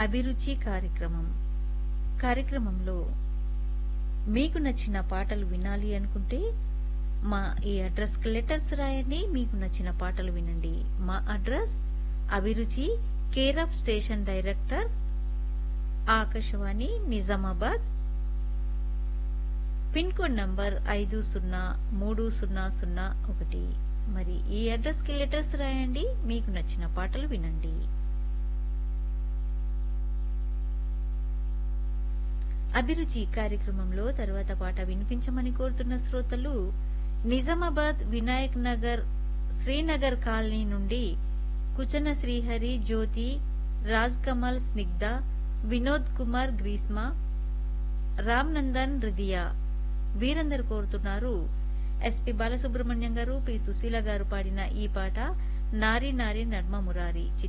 అభిరుచి కార్యక్రమం కార్యక్రమంలో మీకు నచ్చిన పాటలు వినాలి అనుకుంటే మా ఈ అడ్రస్ కి లెటర్స్ రాయండి మీకు నచ్చిన పాటలు వినండి మా అడ్రస్ అభిరుచి care of station director Akashvani Nizamabad pin code number ఐదు సున్నా మూడు సున్నా సున్నా ఒకటి మరి ఈ అడ్రస్ కి లెటర్స్ రాయండి మీకు నచ్చిన పాటలు వినండి అభిరుచి కార్యక్రమంలో తర్వాత పాట వినిపించమని కోరుతున్న శ్రోతలు నిజామాబాద్ వినాయక్ నగర్ శ్రీనగర్ కాలనీ నుండి కుచన శ్రీహరి జ్యోతి రాజ్ కమల్ స్నిగ్ధ వినోద్ కుమార్ గ్రీస్మ రామ్ నందన్ హృదయ వీరందరు కోరుతున్నారు ఎస్పి బాలసుబ్రహ్మణ్యం గారు పి సుశీల గారు పాడిన ఈ పాట నారి నారి నర్మ మురారి